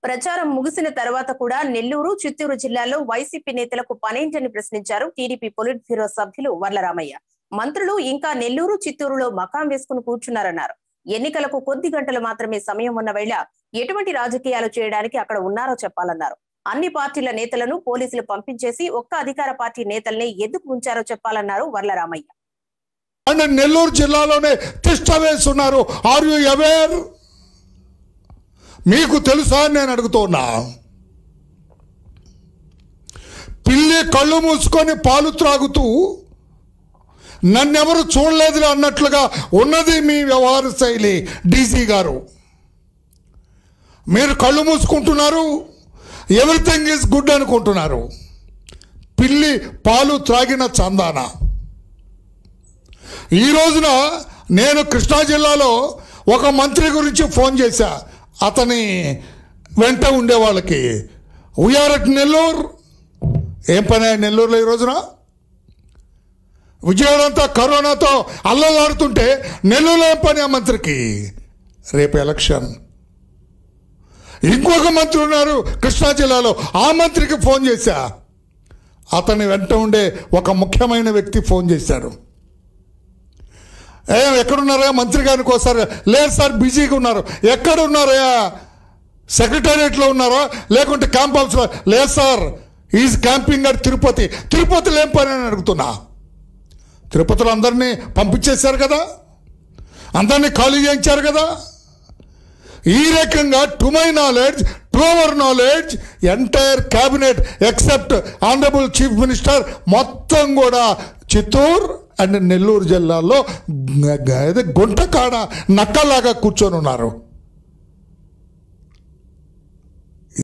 ప్రచారం ముగిసిన తర్వాత కూడా నెల్లూరు చిత్తూరు జిల్లాలో వైసీపీ నేతలకు పనేంటని ప్రశ్నించారు టీడీపీ పొలిట్ బ్యూరో సభ్యులు వర్లరామయ్య మంత్రులు ఇంకా నెల్లూరు చిత్తూరులో మకాం వేసుకుని కూర్చున్నారన్నారు ఎన్నికలకు కొద్ది గంటలు మాత్రమే సమయం ఉన్న వేళ ఎటువంటి రాజకీయాలు చేయడానికి అక్కడ ఉన్నారో చెప్పాలన్నారు అన్ని పార్టీల నేతలను పోలీసులు పంపించేసి ఒక్క అధికార పార్టీ నేతల్ని ఎందుకు ఉంచారో చెప్పాలన్నారు వర్లరామయ్య అండ్ నెల్లూరు జిల్లాలోనే తిష్ట వేస్తున్నారు ఆర్ యు అవేర్ మీకు తెలుసా అని నేను అడుగుతున్నా పిల్లి కళ్ళు మూసుకొని పాలు త్రాగుతూ నన్నెవరు చూడలేదు అన్నట్లుగా ఉన్నది మీ వ్యవహార శైలి డీసీ గారు మీరు కళ్ళు మూసుకుంటున్నారు ఎవ్రీథింగ్ ఈజ్ గుడ్ అనుకుంటున్నారు పిల్లి పాలు త్రాగిన చందాన ఈ రోజున నేను కృష్ణా జిల్లాలో ఒక మంత్రి గురించి ఫోన్ చేశా అతని వెంట ఉండే వాళ్ళకి వీఆర్ అట్ నెల్లూరు ఏం పని ఆ నెల్లూరులో ఈ రోజున విజయవాడ అంతా కరోనాతో అల్లలాడుతుంటే నెల్లూరులో ఏం పని ఆ మంత్రికి రేపు ఎలక్షన్ ఇంకొక మంత్రి ఉన్నారు కృష్ణా జిల్లాలో ఆ మంత్రికి ఫోన్ చేశా అతని వెంట ఉండే ఒక ముఖ్యమైన వ్యక్తి ఫోన్ చేశాడు ఏ ఎక్కడున్నారా మంత్రి గారికి వస్తారు లేదు సార్ బిజీగా ఉన్నారు ఎక్కడ ఉన్నారయ్యా సెక్రటేరియట్లో ఉన్నారా లేకుంటే క్యాంప్ హౌస్లో లేదు sir is camping at Tirupati తిరుపతిలో ఏం పని అని అడుగుతున్నా తిరుపతిలో అందరినీ పంపించేశారు కదా అందరినీ ఖాళీ చేయించారు కదా ఈ రకంగా to my knowledge to our knowledge entire cabinet except honourable chief minister మొత్తం కూడా చిత్తూరు అండ్ నెల్లూరు జిల్లాలో గ- గ- ఇది గుంట కాడ నక్కలాగా కూర్చొని ఉన్నారు